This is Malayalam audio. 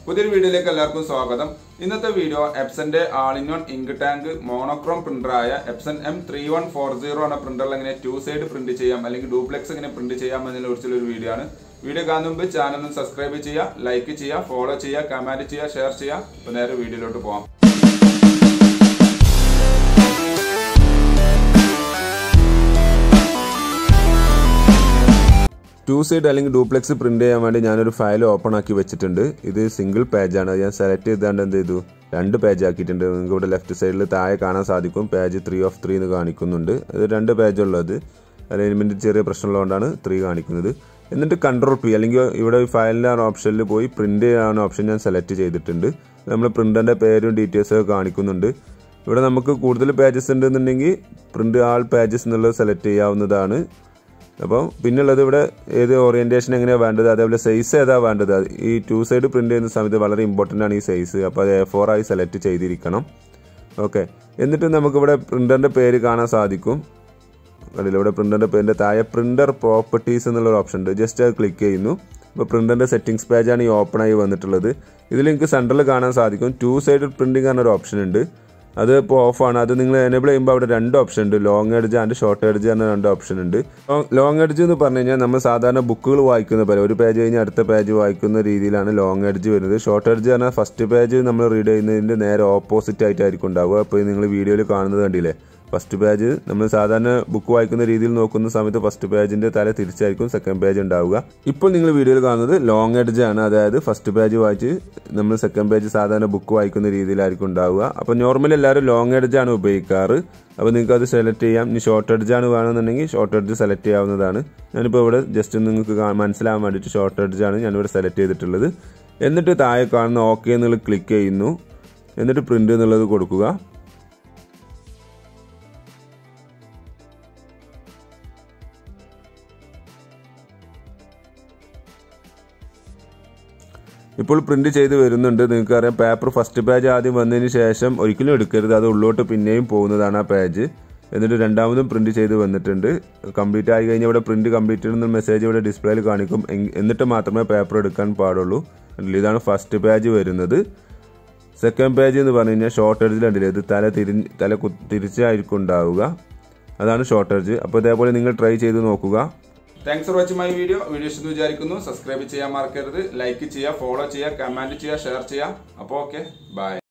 പുതിയൊരു വീഡിയോയിലേക്ക് എല്ലാവർക്കും സ്വാഗതം ഇന്നത്തെ വീഡിയോ എപ്സന്റെ all in one ink tank monochrome പ്രിന്ററായ Epson M three one four zero എന്ന പ്രിന്ററിൽ എങ്ങനെ ടു സൈഡ് പ്രിന്റ് ചെയ്യാം അല്ലെങ്കിൽ ഡ്യൂപ്ലെക്സ് എങ്ങനെ പ്രിന്റ് ചെയ്യാം എന്നതിനെ കുറിച്ചുള്ള ഒരു വീഡിയോ ആണ് വീഡിയോ കാണുന്ന മുമ്പ് ചാനൽ ഒന്ന് സബ്സ്ക്രൈബ് ചെയ്യുക ലൈക്ക് ചെയ്യുക ഫോളോ ചെയ്യുക കമന്റ് ചെയ്യുക ഷെയർ ചെയ്യുക അപ്പോൾ നേരെ വീഡിയോയിലോട്ട് പോകാം ടു സൈഡ് അല്ലെങ്കിൽ ഡ്യൂപ്ലെക്സ് പ്രിന്റ് ചെയ്യാൻ വേണ്ടി ഞാനൊരു ഫയൽ ഓപ്പൺ ആക്കി വെച്ചിട്ടുണ്ട് ഇത് സിംഗിൾ പേജാണ് ഞാൻ സെലക്ട് ചെയ്താണ്ട് എന്ത് ചെയ്തു രണ്ട് പേജ് ആക്കിയിട്ടുണ്ട് നിങ്ങൾക്ക് ഇവിടെ ലെഫ്റ്റ് സൈഡിൽ താഴെ കാണാൻ സാധിക്കും പേജ് ത്രീ ഓഫ് ത്രീ എന്ന് കാണിക്കുന്നുണ്ട് അത് രണ്ട് പേജ് ഉള്ളത് അലൈൻമെന്റ് ചെറിയ പ്രശ്നമുള്ളതുകൊണ്ടാണ് ത്രീ കാണിക്കുന്നത് എന്നിട്ട് കൺട്രോൾ പി അല്ലെങ്കിൽ ഇവിടെ ഫയലിൻ്റെ ഓപ്ഷനിൽ പോയി പ്രിന്റ് ചെയ്യാൻ ഓപ്ഷൻ ഞാൻ സെലക്ട് ചെയ്തിട്ടുണ്ട് നമ്മൾ പ്രിന്ററിന്റെ പേരും ഡീറ്റെയിൽസും ഒക്കെ കാണിക്കുന്നുണ്ട് ഇവിടെ നമുക്ക് കൂടുതൽ പേജസ് ഉണ്ടെന്നുണ്ടെങ്കിൽ പ്രിന്റ് ആൾ പേജസ് എന്നുള്ളത് സെലക്ട് ചെയ്യാവുന്നതാണ് അപ്പോൾ പിന്നുള്ളത് ഇവിടെ ഏത് ഓറിയന്റേഷൻ എങ്ങനെയാണ് വേണ്ടത് അതേപോലെ സൈസ് ഏതാ വേണ്ടത് അത് ഈ ടു സൈഡ് പ്രിന്റ് ചെയ്യുന്ന സമയത്ത് വളരെ ഇമ്പോർട്ടൻ്റ് ആണ് ഈ സൈസ് അപ്പോൾ അത് എ ഫോർ ആയി സെലക്ട് ചെയ്തിരിക്കണം ഓക്കെ എന്നിട്ട് നമുക്കിവിടെ പ്രിന്ററിന്റെ പേര് കാണാൻ സാധിക്കും കണ്ടില്ല ഇവിടെ പ്രിന്ററിന്റെ പേരിന്റെ താഴെ പ്രിന്റർ പ്രോപ്പർട്ടീസ് എന്നുള്ള ഒരു ഓപ്ഷൻ ഉണ്ട് ജസ്റ്റ് അത് ക്ലിക്ക് ചെയ്യുന്നു അപ്പോൾ പ്രിന്ററിന്റെ സെറ്റിംഗ്സ് പേജാണ് ഈ ഓപ്പൺ ആയി വന്നിട്ടുള്ളത് ഇതിൽ എനിക്ക് സെൻറ്ററിൽ കാണാൻ സാധിക്കും ടു സൈഡ് പ്രിന്റിംഗ് എന്നൊരു ഓപ്ഷൻ ഉണ്ട് അത് ഇപ്പോൾ ഓഫാണ് അത് നിങ്ങൾ എനേബിൾ ചെയ്യുമ്പോൾ അവിടെ രണ്ട് ഓപ്ഷൻ ഉണ്ട് long edge and short edge എന്ന രണ്ട് ഓപ്ഷൻ ഉണ്ട് ലോങ് എഡ്ജ് എന്ന് പറഞ്ഞു കഴിഞ്ഞാൽ നമ്മൾ സാധാരണ ബുക്കുകൾ വായിക്കുന്ന പോലെ ഒരു പേജ് കഴിഞ്ഞ് അടുത്ത പേജ് വായിക്കുന്ന രീതിയിലാണ് ലോങ് എഡ്ജ് വരുന്നത് ഷോർട്ട് എഡ്ജ് പറഞ്ഞാൽ ഫസ്റ്റ് പേജ് നമ്മൾ റീഡ് ചെയ്യുന്നതിൻ്റെ നേരെ ഓപ്പോസിറ്റ് ആയിട്ടായിരിക്കും ഉണ്ടാവുക അപ്പോൾ നിങ്ങൾ വീഡിയോയിൽ കാണുന്നത് കണ്ടില്ലേ ഫസ്റ്റ് പേജ് നമ്മൾ സാധാരണ ബുക്ക് വായിക്കുന്ന രീതിയിൽ നോക്കുന്ന സമയത്ത് ഫസ്റ്റ് പേജിന്റെ തല തിരിച്ചായിരിക്കും സെക്കൻഡ് പേജ് ഉണ്ടാവുക ഇപ്പോൾ നിങ്ങൾ വീഡിയോയിൽ കാണുന്നത് ലോങ് എഡ്ജ് ആണ് അതായത് ഫസ്റ്റ് പേജ് വായിച്ച് നമ്മൾ സെക്കൻഡ് പേജ് സാധാരണ ബുക്ക് വായിക്കുന്ന രീതിയിലായിരിക്കും ഉണ്ടാവുക അപ്പോൾ നോർമലി എല്ലാവരും ലോങ് എഡ്ജ് ആണ് ഉപയോഗിക്കാറ് അപ്പോൾ നിങ്ങൾക്ക് അത് സെലക്ട് ചെയ്യാം ഇനി ഷോർട്ട് എഡ്ജ് ആണ് വേണമെന്നുണ്ടെങ്കിൽ ഷോർട്ട് എഡ്ജ് സെലക്ട് ചെയ്യാവുന്നതാണ് ഞാനിപ്പോൾ ഇവിടെ ജസ്റ്റ് നിങ്ങൾക്ക് കാ- മനസ്സിലാവാൻ വേണ്ടിയിട്ട് ഷോർട്ട് എഡ്ജ് ആണ് ഞാനിവിടെ സെലക്ട് ചെയ്തിട്ടുള്ളത് എന്നിട്ട് താഴെ കാണുന്ന ഓക്കെ എന്നുള്ളത് ക്ലിക്ക് ചെയ്യുന്നു എന്നിട്ട് പ്രിന്റ് എന്നുള്ളത് കൊടുക്കുക ഇപ്പോൾ പ്രിന്റ് ചെയ്ത് വരുന്നുണ്ട് നിങ്ങൾക്ക് അറിയാം പേപ്പർ ഫസ്റ്റ് പേജ് ആദ്യം വന്നതിന് ശേഷം ഒരിക്കലും എടുക്കരുത് അത് ഉള്ളോട്ട് പിന്നെയും പോകുന്നതാണ് ആ പേജ് എന്നിട്ട് രണ്ടാമതും പ്രിന്റ് ചെയ്ത് വന്നിട്ടുണ്ട് കംപ്ലീറ്റ് ആയി കഴിഞ്ഞാൽ ഇവിടെ പ്രിന്റ് കംപ്ലീറ്റ് എന്ന മെസ്സേജ് ഇവിടെ ഡിസ്പ്ലേയിൽ കാണിക്കും എങ്- എന്നിട്ട് മാത്രമേ പേപ്പർ എടുക്കാൻ പാടുള്ളൂ കണ്ടില്ലേ? ഇതാണ് ഫസ്റ്റ് പേജ് വരുന്നത് സെക്കൻഡ് പേജ് എന്ന് പറഞ്ഞു കഴിഞ്ഞാൽ ഷോർട്ട് എഡ്ജിൽ കണ്ടില്ലേ ഇത് തല തിരിഞ്ഞ് തല കു- തിരിച്ചായിരിക്കും ഉണ്ടാവുക അതാണ് ഷോർട്ട് എഡ്ജ് അപ്പോൾ ഇതേപോലെ നിങ്ങൾ ട്രൈ ചെയ്ത് നോക്കുക thanks for watching my video video ഇഷ്ടം വിചാരിക്കുന്നു സബ്സ്ക്രൈബ് ചെയ്യാൻ മറക്കരുത് ലൈക്ക് ചെയ്യുക ഫോളോ ചെയ്യുക കമന്റ് ചെയ്യുക ഷെയർ ചെയ്യുക അപ്പോൾ ഓക്കെ ബൈ